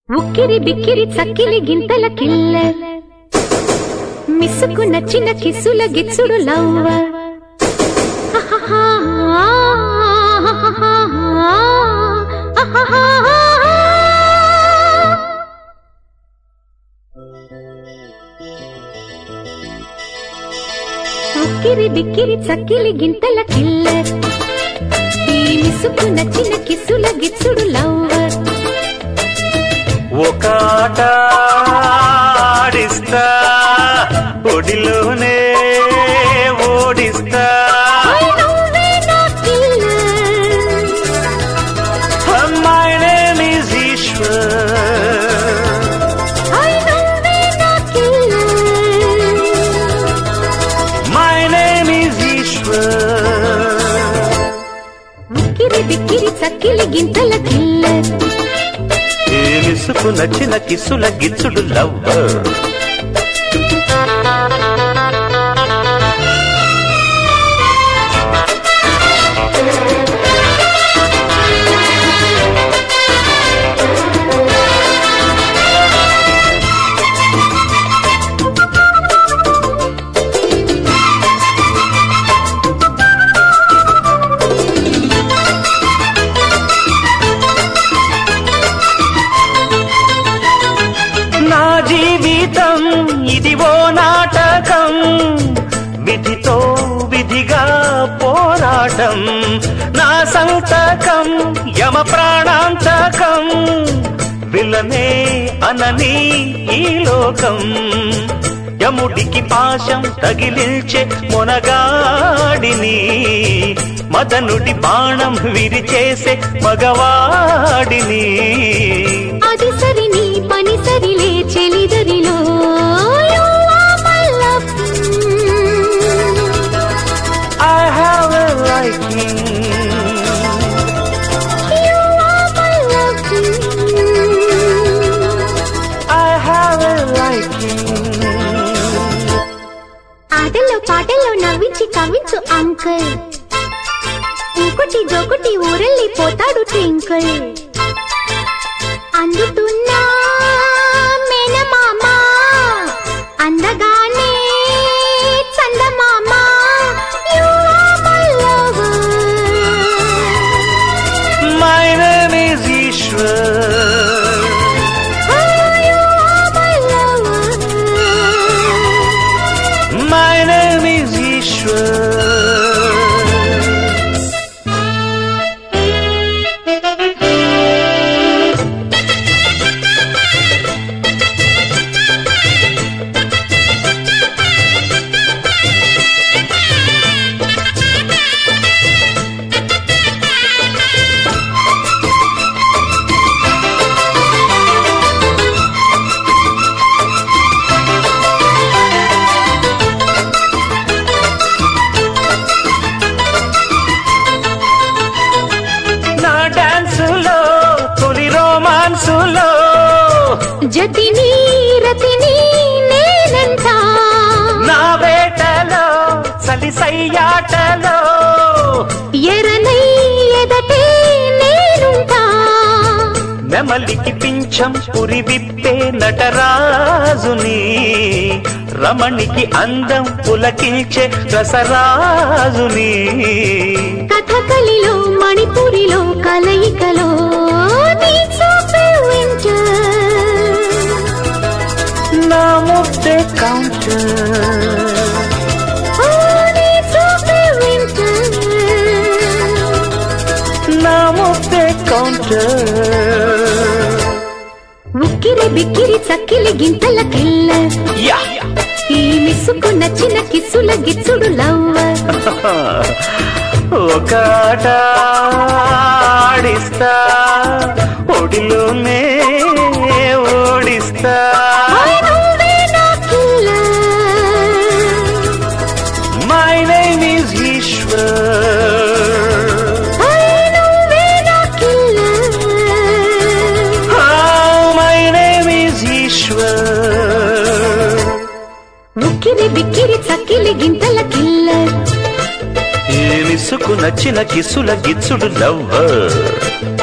ఉక్కిరి బిక్కిరి చక్కిలి గింతల కిల్లర్ మిస్సుకు నచ్చిన కిస్సుల గిచ్చుడు లవ్వర్ ఉక్కిరి బిక్కిరి చక్కిలి గింతల కిల్లర్ ఈ మిస్సుకు నచ్చిన కిస్సుల గిచ్చుడు లవ్వర్ ఒక ఆట ఆడిస్తా ఒడిలోనే ఓడిస్తా I know we're not killers. My name is Eshwar I know we're not killers. My name is Eshwar ఉక్కిరి బిక్కిరి చక్కిలి గింతల కిల్లర్ ఏ మిసుకు నచ్చిన కిసుల గిచ్చుడు లవ్వర్ నా జీవితం ఇది ఓ నాటకం విధితో విధిగా పోరాటం నా సంతకం యమ ప్రాణాంతకం విలనే అనని ఈ లోకం యముడికి పాశం తగిలించే మొనగాడిని మదనుడి బాణం విరిచేసే మగవాడిని అది సరి నీ పని సరిలే చెలిదరిలో You are my love. I have a liking. You are my love. I have a liking. ఆటల్లో పాటల్లో నవ్వించి కవ్వించు అంకుల్ ఇంకొటి జోకుటి ఊరెళ్ళి పోతాడు ట్వింకుల్ అందుతున్నా మేనమామ అందగానే చందమామ You are my lover. My name is Ishwar. Oh, you are my lover. My name is Ishwar. నా డాన్సులో తొలి రోమాన్సులో జతిని రతిని నేనంట నా వేటలో చలి సయ్యాటలో ఎరనై ఎదటే నేనుంటా నెమలికి పింఛం పురి విప్పే నటరాజుని రమణికి అందం పులకించే రసరాజుని కథకలిలో మణిపురిలో కలయికలో నీ చూపే వింటర్ నా ముద్దే కౌంటర్ ఓ నీ చూపే వింటర్ నా ముద్దే కౌంటర్ ఉక్కిరి బిక్కిరి చక్కిలి గింతల కిల్లర్ యా ఈ మిస్సుకు నచ్చిన కిస్సుల గిచ్చుడు లవ్వర్ ఒక ఆట ఆడిస్తా ఒడిలోనే ఓడిస్తా I know we're not killers. My name is Eshwar I know we're not killers. My name is Eshwar ఉక్కిరి బిక్కిరి చక్కిలి గింతల కిల్లర్ ఏ మిసుకు నచ్చిన కిసుల గిచ్చుడు లవ్వర్